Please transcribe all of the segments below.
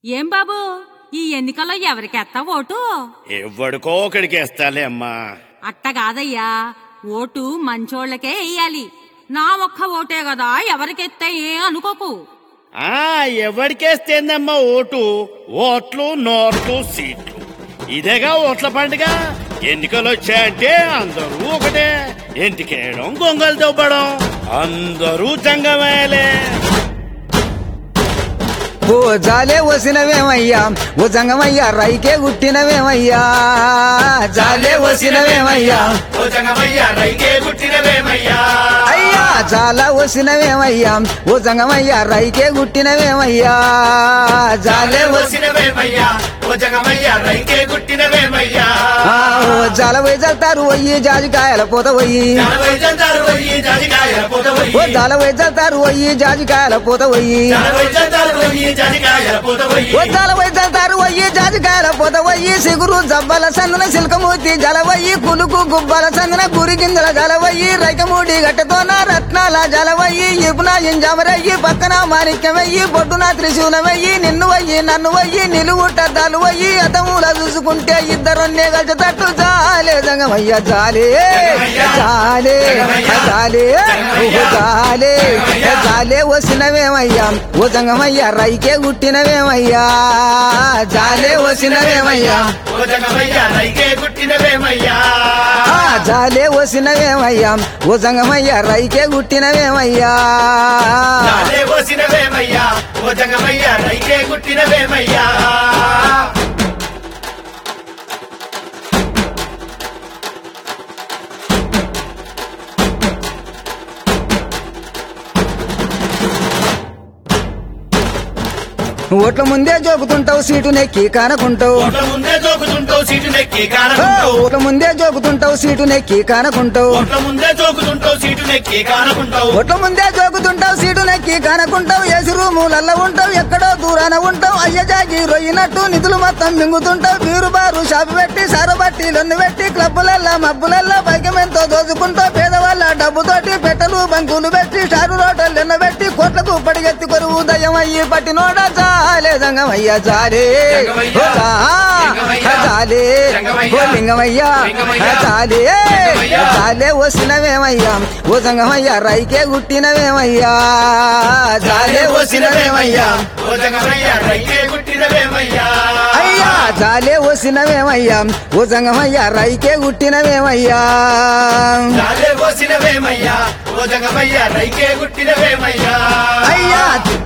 ఏం బాబు ఈ ఎన్నికల్లో ఎవరికెత్తా ఓటు ఎవడికో ఒకడికి వేస్తాలే అమ్మా అట్ట కాదయ్యా ఓటు మంచోళ్ళకే వెయ్యాలి నా ఒక్క ఓటే కదా ఎవరికెత్తే ఏ అనుకోకు ఆ ఎవడికేస్తేందమ్మా ఓటు ఓట్లు నోట్లు సీట్లు ఇదేగా ఓట్ల పండుగ ఎన్నికలు వచ్చాయంటే అందరూ ఒకటే ఇంటికేయడం గొంగలు దొబ్బడం అందరూ జంగమేలే ఓ జాలే వసినవేమయ్యా ఓ జంగమయ్యా రైకే గుట్టినవేమయ్యా జాలే వసినవేమయ్యా అయ్యా చాలా వసినవేమయ్యా ఓ జంగమయ్యా రైకే గుట్టినవేమయ్యా జాలే వసి ఆ, ఓ జాల పోయి చల్తారు పోయి జాజికాయల పోత పోయి ఓ జాల పోయి చల్తారు పోయి జాజికాయల పోత పోయి ఒత్తాల వైద్యంతారు వయ్యి జాజికాయల పొద వయ్యి సిగురు జబ్బల సందన సిల్కమూర్తి జలవయ్యి కులుకు గుబ్బల సందన గురి గింజల జలవయ్యి రైకమూడి గట్టతోన రత్నాల జలవయ్యి ఇపున ఇంజమరయ్యి పక్కన మాణిక్యమయ్యి పొట్టున త్రిశూలమయ్యి నిన్ను వయ్యి నన్ను వయ్యి నిలువుటద్దాలు వయ్యి అతముల చూసుకుంటే ఇద్దరొన్నే గజతట్టు జాలే జంగమయ్య జాలే జాలే జాలే ఓహో జాలే జాలే వసినవేమయ్యా ఓ జంగమయ్య రైకే గుట్టినవేమయ్యా జాలే వసినవేమయ్యా ఆ, జాలే వసినవేమయ్యా ఓ జంగమయ్య రైకే గుట్టినవేమయ్యా ఓట్ల ముందే జోకుతుంటావు సీటు నెక్కి కానకుంటావు ముందే జోకుతుంటావు సీటు నెక్కి ఆ, కానకుంటావు ఓట్ల ముందే జోకుతుంటావు సీటు నెక్కి కానకుంటావు ఓట్ల ముందే జోకుతుంటావు సీటు నెక్కి కానకుంటావు ఒట్ల ముందే జోకుతుంటావు సీటు నెక్కి కానకుంటావు ఏసి రూములల్ల ఉంటావు ఎక్కడో దూరాన ఉంటావు అయ్య జాగి రొయ్యినట్టు నిధులు మొత్తం మింగుతుంటావు బీరు బారు షాపు పెట్టి సరబట్టి లొన్ను పెట్టి క్లబ్బులల్లా మబ్బులల్లా పైకమెంతో దోచుకుంటావు పేదవాళ్ళ డబ్బుతోటి పెట్టలు బంకులు పెట్టి స్టారు రోటలు ఎన్న పెట్టి కోట్లకు పడిగెత్తి కొరువు దయ్యం అయ్యి పట్టినోడా జాలే జంగమయ్య జాలే ఓ జా, జాలే ఓ లింగమయ్యా జాలే జాలే వసినవేమయ్యా ఓ సంగమయ్యా రైకే గుట్టినవేమయ్యా జాలే వసినవేమయ్యా అయ్యా జాలే వసినవేమయ్యా ఓ సంగమయ్యా రైకే గుట్టినవేమయ్యా అయ్యా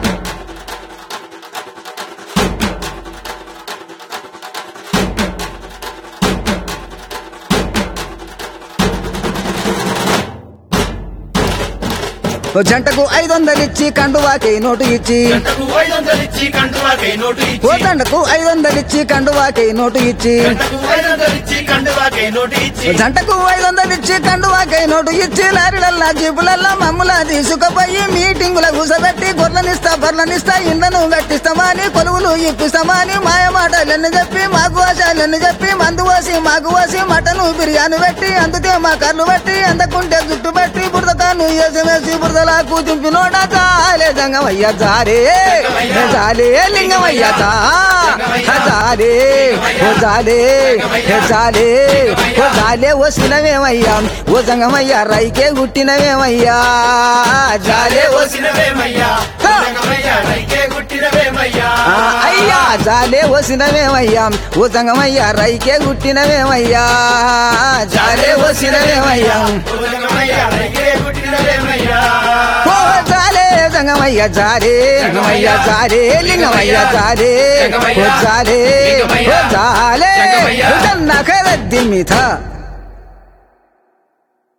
ఓ జంటకు ఐదు వందలు ఇచ్చి కండువాకి నోటు ఇచ్చి ఓ దండకు ఐదు వందలు ఇచ్చి కండువాకి నోటు ఇచ్చి జంటకు ఐదు వందలు ఇచ్చి కండువాకై నోటు ఇచ్చి లారీలల్లా జీపులల్లా మమ్ములా తీసుకుపోయి మీటింగుల కూసబెట్టి గొర్రెనిస్తా బర్రెనిస్తా ఇండ్లను కట్టిస్తామని కొలువులు ఇప్పిస్తామని మాయ మాటలన్నీ చెప్పి మాకు ఆశాలన్నీ చెప్పి మందు పోసి మాకు పోసి మటను బిర్యానీ పెట్టి అందుతే మా కర్లు పెట్టి అందకుంటే జుట్టు పెట్టి బురదకాను వేసి వేసి బురదలాకు దింపినోడా జాలే జంగమయ్య జారే జాలే లింగమయ్య జా జాలే ఓ జాలే ఓ జాలే ఓ జాలే వసినవేమయ్యా ఓ జంగమయ్య రైకే గుట్టినవేమయ్యా జాలే ఆ, అయ్యా జాలే వసినవేమయ్యా ఓ జంగమయ్య రైకే గుట్టినవేమయ్యా జాలే వసినవేమయ్యా ఓ జాలే జంగమయ్య జారే లింగమయ్య జారే లింగమయ్య జారే ఓ జారే ఓ జాలే నఖరద్ది మిథ